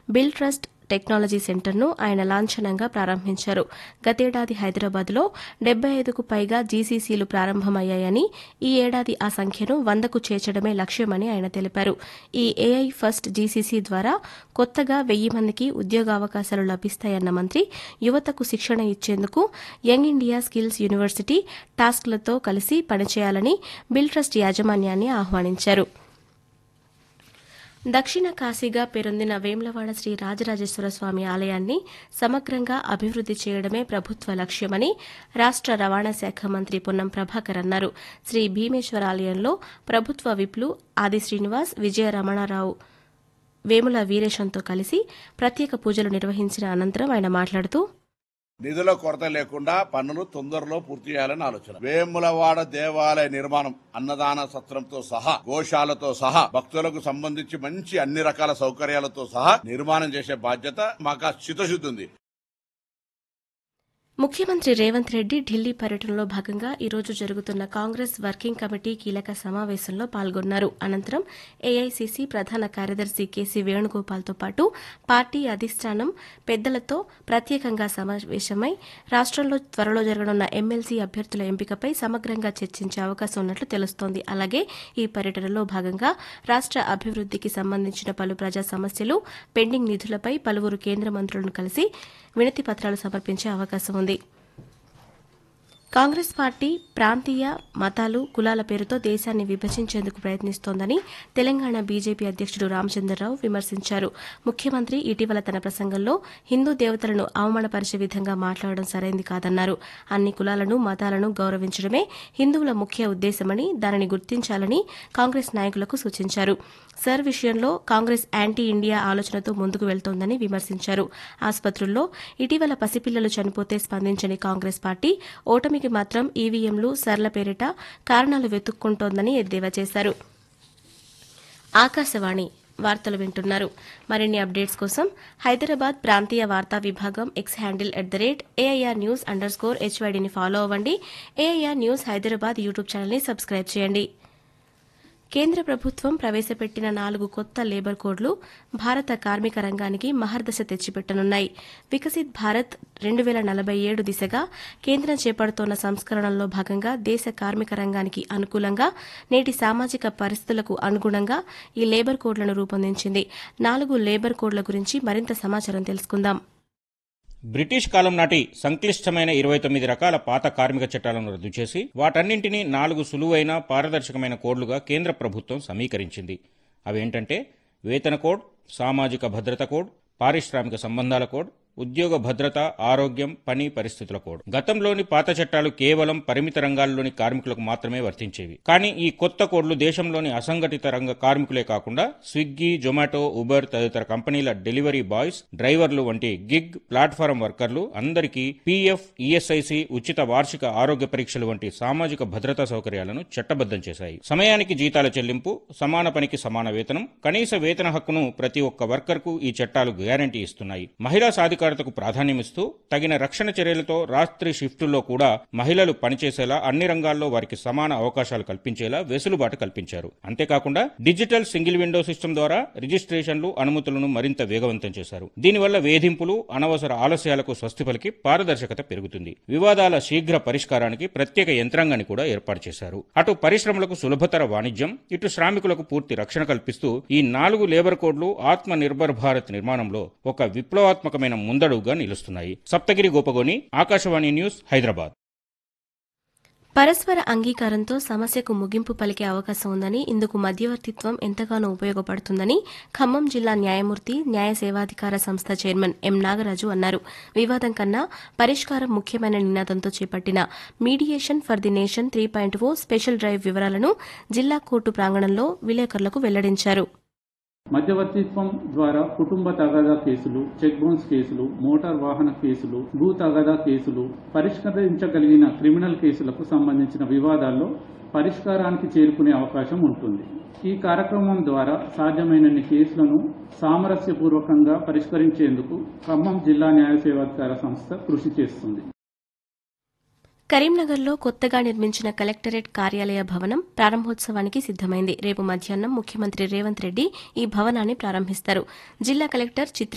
bill trust technology సెంటర్ను ఆయన లాంఛనంగా ప్రారంభించారు గతేడాది హైదరాబాద్లో డెబ్బై ఐదుకు పైగా జీసీసీలు ప్రారంభమయ్యాయని ఈ ఏడాది ఆ సంఖ్యను వందకు చేర్చడమే లక్ష్యమని ఆయన తెలిపారు ఈ ఏఐ ఫస్ట్ జీసీసీ ద్వారా కొత్తగా వెయ్యి మందికి ఉద్యోగావకాశాలు లభిస్తాయన్న మంత్రి యువతకు శిక్షణ ఇచ్చేందుకు యంగ్ ఇండియా స్కిల్స్ యూనివర్సిటీ టాస్క్లతో కలిసి పనిచేయాలని బిల్ ట్రస్ట్ యాజమాన్యాన్ని ఆహ్వానించారు దక్షిణ కాశీగా పేరొందిన వేములవాడ శ్రీ రాజరాజేశ్వర స్వామి ఆలయాన్ని సమగ్రంగా అభివృద్ది చేయడమే ప్రభుత్వ లక్ష్యమని రాష్ట రవాణా శాఖ మంత్రి పొన్నం ప్రభాకర్ అన్నారు శ్రీ భీమేశ్వర ఆలయంలో ప్రభుత్వ విప్లు ఆది శ్రీనివాస్ విజయ రమణారావు వేముల వీరేశంతో కలిసి ప్రత్యేక పూజలు నిర్వహించిన అనంతరం ఆయన మాట్లాడుతూ నిధుల కొరత లేకుండా పనులు తొందరలో పూర్తి చేయాలని ఆలోచన వేములవాడ దేవాలయ నిర్మాణం అన్నదాన సత్రంతో సహా గోశాలతో సహా భక్తులకు సంబంధించి మంచి అన్ని రకాల సౌకర్యాలతో సహా నిర్మాణం చేసే బాధ్యత మాకు చిత్తశుద్ధి ఉంది ముఖ్యమంత్రి రేవంత్ రెడ్డి ఢిల్లీ పర్యటనలో భాగంగా ఈ రోజు జరుగుతున్న కాంగ్రెస్ వర్కింగ్ కమిటీ కీలక సమావేశంలో పాల్గొన్నారు అనంతరం ఏఐసీసీ ప్రధాన కార్యదర్శి కేసీ వేణుగోపాల్తో పాటు పార్టీ అధిష్టానం పెద్దలతో ప్రత్యేకంగా సమావేశమై రాష్టంలో త్వరలో జరగనున్న ఎమ్మెల్సీ అభ్యర్థుల ఎంపికపై సమగ్రంగా చర్చించే అవకాశం ఉన్నట్లు తెలుస్తోంది అలాగే ఈ పర్యటనలో భాగంగా రాష్ట అభివృద్దికి సంబంధించిన పలు ప్రజా సమస్యలు పెండింగ్ నిధులపై పలువురు కేంద్ర మంత్రులను కలిసి వినతి పత్రాలు సమర్పించే అవకాశం ఉంది కాంగ్రెస్ పార్టీ ప్రాంతీయ మతాలు కులాల పేరుతో దేశాన్ని విభజించేందుకు ప్రయత్నిస్తోందని తెలంగాణ బీజేపీ అధ్యక్షుడు రామచంద్రరావు విమర్శించారు ముఖ్యమంత్రి ఇటీవల తన ప్రసంగంలో హిందూ దేవతలను అవమానపరిచే విధంగా మాట్లాడడం సరైంది కాదన్నారు అన్ని కులాలను మతాలను గౌరవించడమే హిందువుల ముఖ్య ఉద్దేశమని దానిని గుర్తించాలని కాంగ్రెస్ నాయకులకు సూచించారు సర్ విషయంలో కాంగ్రెస్ యాంటీ ఇండియా ఆలోచనతో ముందుకు వెళ్తోందని విమర్శించారు ఆసుపత్రుల్లో ఇటీవల పసిపిల్లలు చనిపోతే స్పందించని కాంగ్రెస్ పార్టీ ఓటమికి మాత్రం ఈవీఎంలు సర్ల పేరిట కారణాలు వెతుక్కుంటోందని ఎద్దేవా చేశారు ఆకాశవాణి వార్తలు వింటున్నారు మరిన్ని అప్డేట్స్ కోసం హైదరాబాద్ ప్రాంతీయ వార్తా విభాగం X handle at the rate AIR news underscore హెచ్వైడీని ఫాలో అవ్వండి ఏఐఆర్ న్యూస్ హైదరాబాద్ యూట్యూబ్ ఛానల్ని సబ్స్క్రైబ్ చేయండి కేంద్ర ప్రభుత్వం ప్రవేశపెట్టిన నాలుగు కొత్త లేబర్ కోడ్లు భారత కార్మిక రంగానికి మహర్దశ తెచ్చిపెట్టనున్నాయి వికసిత్ భారత్ రెండు వేల నలభై ఏడు దిశగా కేంద్రం చేపడుతోన్న సంస్కరణల్లో భాగంగా దేశ కార్మిక రంగానికి అనుకూలంగా నేటి సామాజిక పరిస్థితులకు అనుగుణంగా ఈ లేబర్ కోడ్లను రూపొందించింది నాలుగు లేబర్ కోడ్ల గురించి మరింత సమాచారం తెలుసుకుందాం బ్రిటిష్ కాలం నాటి సంక్లిష్టమైన ఇరవై తొమ్మిది రకాల పాత కార్మిక చట్టాలను రద్దు చేసి వాటన్నింటినీ నాలుగు సులువైన పారదర్శకమైన కోడ్లుగా కేంద్ర ప్రభుత్వం సమీకరించింది అవేంటంటే వేతన కోడ్ సామాజిక భద్రత కోడ్ పారిశ్రామిక సంబంధాల కోడ్ ఉద్యోగ భద్రత ఆరోగ్యం పని పరిస్థితుల కోడ్ గతంలోని పాత చట్టాలు కేవలం పరిమిత రంగాల్లోని కార్మికులకు మాత్రమే వర్తించేవి కానీ ఈ కొత్త కోడ్లు దేశంలోని అసంఘటిత రంగ కార్మికులే కాకుండా స్విగ్గీ జొమాటో ఉబర్ తదితర కంపెనీల డెలివరీ బాయ్స్ డ్రైవర్లు వంటి గిగ్ ప్లాట్ఫారం వర్కర్లు అందరికీ పీఎఫ్ ఈఎస్ఐసి ఉచిత వార్షిక ఆరోగ్య పరీక్షలు వంటి సామాజిక భద్రతా సౌకర్యాలను చట్టబద్దం చేశాయి సమయానికి జీతాల చెల్లింపు సమాన పనికి సమాన వేతనం కనీస వేతన హక్కును ప్రతి ఒక్క వర్కర్కు ఈ చట్టాలు గ్యారంటీ ఇస్తున్నాయి మహిళా సాధికార సాధికారతకు ప్రాధాన్యమిస్తూ తగిన రక్షణ చర్యలతో రాత్రి షిఫ్టుల్లో కూడా మహిళలు పనిచేసేలా అన్ని రంగాల్లో వారికి సమాన అవకాశాలు కల్పించేలా వెసులుబాటు కల్పించారు అంతేకాకుండా డిజిటల్ సింగిల్ విండో సిస్టమ్ ద్వారా రిజిస్ట్రేషన్లు అనుమతులను మరింత వేగవంతం చేశారు దీనివల్ల వేధింపులు అనవసర ఆలస్యాలకు స్వస్తి పలికి పారదర్శకత పెరుగుతుంది వివాదాల శీఘ్ర పరిష్కారానికి ప్రత్యేక యంత్రాంగాన్ని కూడా ఏర్పాటు చేశారు అటు పరిశ్రమలకు సులభతర వాణిజ్యం ఇటు శ్రామికులకు పూర్తి రక్షణ కల్పిస్తూ ఈ నాలుగు లేబర్ కోడ్లు ఆత్మ నిర్భర్ భారత్ నిర్మాణంలో ఒక విప్లవాత్మకమైన ముందడుగుగా నిలుస్తున్నాయి సప్తగిరి గోపగోని ఆకాశవాణి న్యూస్ హైదరాబాద్ పరస్పర అంగీకారంతో సమస్యకు ముగింపు పలికే అవకాశం ఉందని ఇందుకు మధ్యవర్తిత్వం ఎంతగానో ఉపయోగపడుతుందని ఖమ్మం జిల్లా న్యాయమూర్తి న్యాయ సేవాధికార సంస్థ చైర్మన్ ఎం నాగరాజు అన్నారు వివాదం కన్నా పరిష్కారం ముఖ్యమైన నినాదంతో చేపట్టిన mediation for the nation three point O special drive వివరాలను జిల్లా కోర్టు ప్రాంగణంలో విలేకరులకు వెల్లడించారు మధ్యవర్తిత్వం ద్వారా కుటుంబ తగాదా కేసులు చెక్ బౌన్స్ కేసులు మోటార్ వాహన కేసులు భూ తగాదా కేసులు పరిష్కరించగలిగిన క్రిమినల్ కేసులకు సంబంధించిన వివాదాల్లో పరిష్కారానికి చేరుకునే అవకాశం ఉంటుంది ఈ కార్యక్రమం ద్వారా సాధ్యమైనన్ని కేసులను సామరస్యపూర్వకంగా పరిష్కరించేందుకు ఖమ్మం జిల్లా న్యాయ సేవాధికార సంస్థ కృషి చేస్తుంది కరీంనగర్లో కొత్తగా నిర్మించిన కలెక్టరేట్ కార్యాలయ భవనం ప్రారంభోత్సవానికి సిద్దమైంది రేపు మధ్యాహ్నం ముఖ్యమంత్రి రేవంత్ రెడ్డి ఈ భవనాన్ని ప్రారంభిస్తారు జిల్లా కలెక్టర్ చిత్ర